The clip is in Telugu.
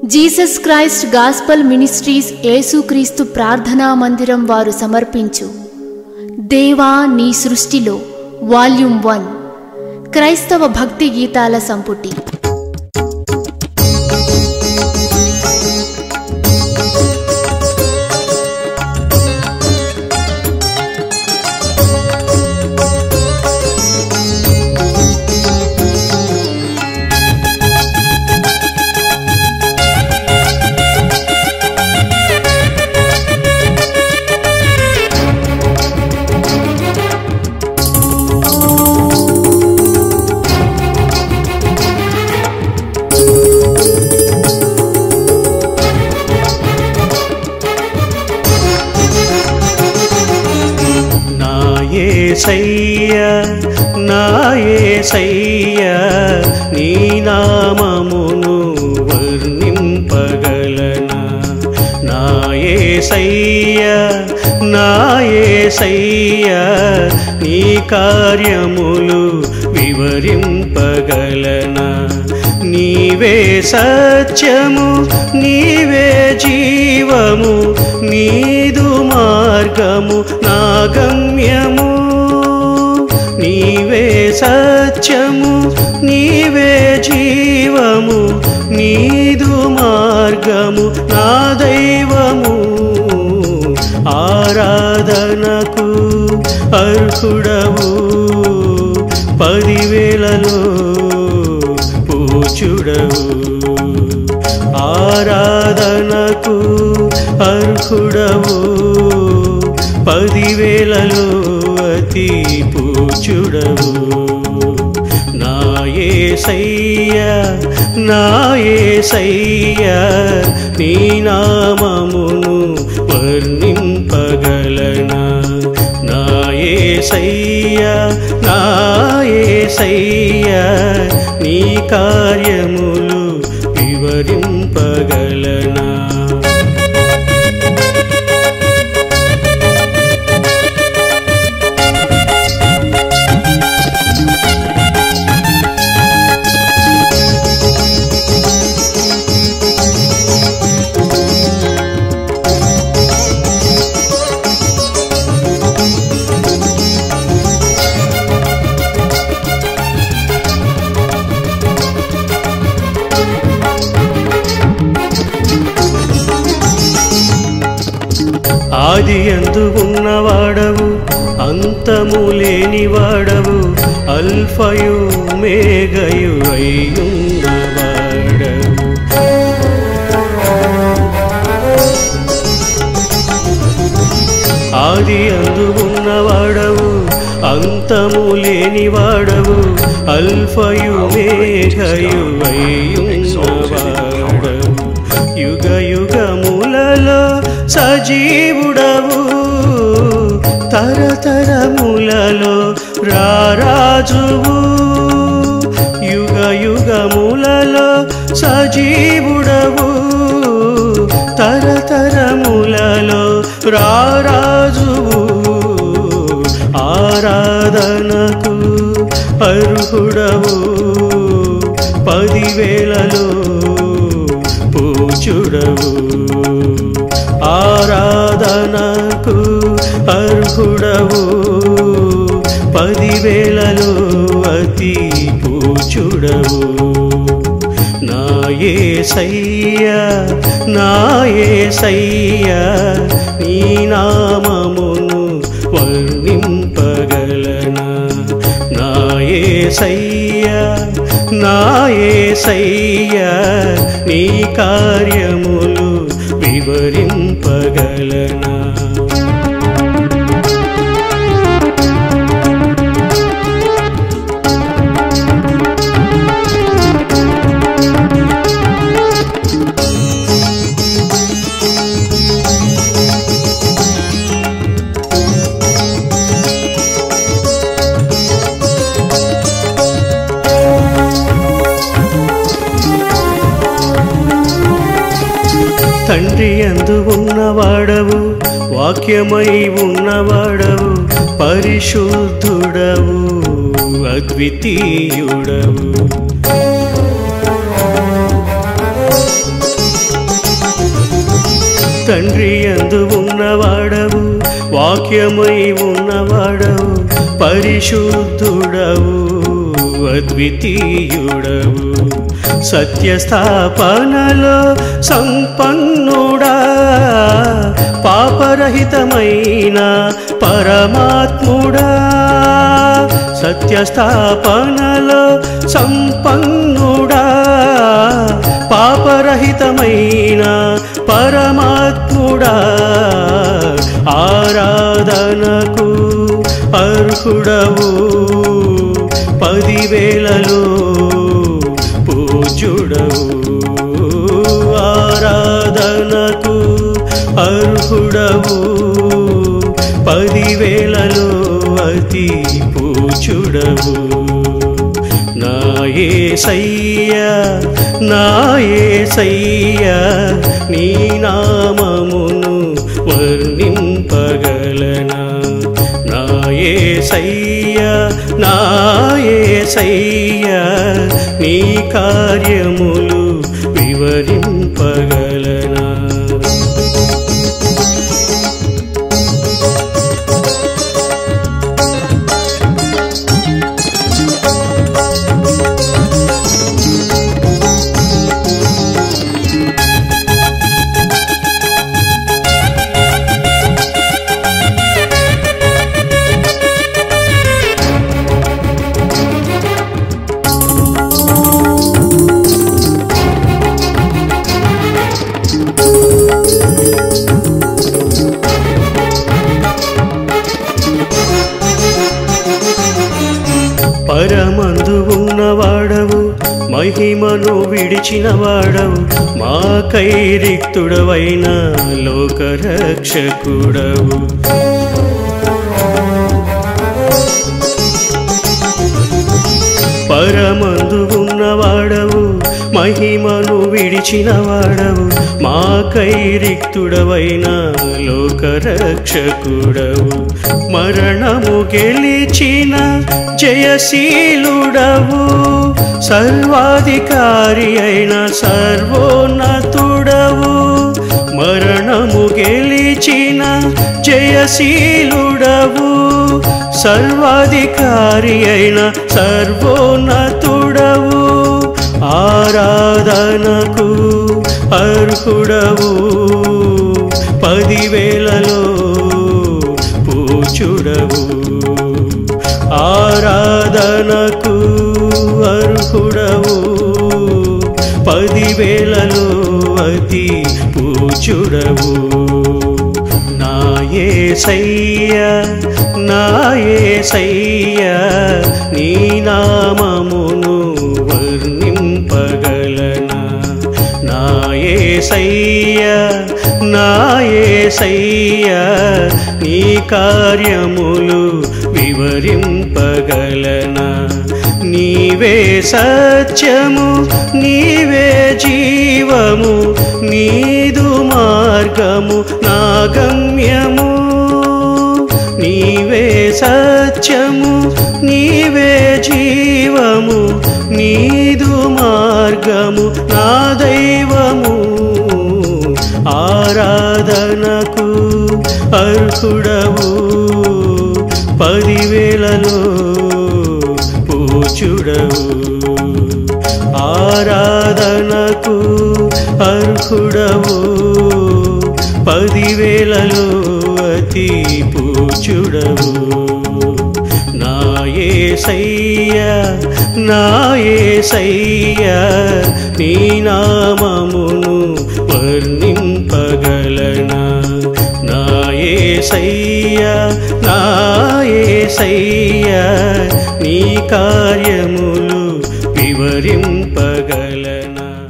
జీసస్ క్రైస్ట్ గాస్పల్ మినిస్ట్రీస్ యేసుక్రీస్తు ప్రార్థనా మందిరం వారు సమర్పించు దేవా నీ సృష్టిలో వాల్యూమ్ వన్ క్రైస్తవ భక్తి గీతాల సంపుటి నాయసయ్య నాయసయ్య నీ నామమును వర్ణింపగలనా నాయసయ్య నాయసయ్య నీ కార్యములు వివరింపగలనా నీవే సత్యము నీవే జీవము నీదు మార్గము నా గమ్యము నీవే సత్యము నీవే జీవము నీదు మార్గము నా దైవము ఆరాధనకు అర్హుడవు పదివేలలో పూచుడవు ఆరాధనకు అర్హుడవు పదివేలలో అతి పూచుడవు నాయే సయ్య నాయే సయ్య నీ నామమును వర్ణింపగలనా నాయే సయ్య నాయే సయ్య నీ కార్యములు వివరింపగలనా ఆది అందు ఉన్నవాడవు అంతము లేనివాడవు అల్ఫయు మేఘయు అయ్యున్నవాడవు ఆది అందు ఉన్నవాడవు అంతము లేనివాడవు అల్ఫయు మేఘయు అయ్యున్నవాడవు యుగ యుగములలో సజీవుడవు తరతరములలో రారాజువు యుగ యుగములలో సజీవుడవు తరతరములలో రారాజువు ఆరాధనకు అర్హుడవు పదివేలలో పూచుడవు ఆరాధనకు అర్హుడవు పదివేలలో అతి పూచుడవు నాయే సయ్య నాయే సయ్య నీ నామమును వర్ణింపగలనా నాయే సయ్య నాయే సయ్య నీ కార్యములు వివరింపగలనా తండ్రి అందు ఉన్నవాడవు వాక్యమై ఉన్నవాడవు పరిశుద్ధుడవు అద్వితీయుడవు తండ్రి అందు ఉన్నవాడవు వాక్యమై ఉన్నవాడవు పరిశుద్ధుడవు అద్వితీయుడవు సత్యస్థాపనలో సంపన్నుడా పాపరహితమైన పరమాత్ముడా సత్యస్థాపనలో సంపన్నుడా పాపరహితమైన పరమాత్ముడా ఆరాధనకు అర్హుడవు పదివేలలో పూజుడవు ఆరాధనకు అర్హుడవు పదివేలలో అతి పూజుడవు నాయే సయ్య నాయే సయ్య నీ నామమును వర్ణింపగలనా నాయే సయ్య నాయే సయ్య నీ కార్యములు వివరింపగలనా పరమందు ఉన్నవాడవు మహిమను విడిచిన వాడవు మాకై రిక్తుడవైన లోకరక్షకుడవు పరమందు ఉన్నవాడవు మహిమను విడిచిన వాడవు మాకై రిక్తుడవైన లోకరక్షకుడవు మరణము గెలిచిన జయశీలుడవు సర్వాధికారి అయిన సర్వోన్నతుడవు మరణము గెలిచిన జయశీలుడవు సర్వాధికారి అయిన సర్వోన్నతుడవు ఆరాధనకు అర్హుడవు పదివేలలో పూచుడవు ఆరాధనకు అర్హుడవు పదివేలలో అతి పూచుడవు నాయే సయ్య నాయే సయ్య నీ నామమును వర్ణింపగలనా నాయే సయ్య నాయే సయ్య నీ కార్యములు వివరింపగలనా నీవే సత్యము నీవే జీవము నీదు మార్గము నా గమ్యము నీవే సత్యము నీవే జీవము నీదు మార్గము నా దైవము ఆరాధనకు అర్హుడవు పదివేలలో పూచుడవు ఆరాధనకు అర్హుడవు పదివేలలో అతి పూచుడవు నాయే సయ్య నాయే సయ్య నీ నామమును వర్ణింపగలనా నాయే సయ్య నాయే సయ్య నీ కార్యములు వివరింపగలనా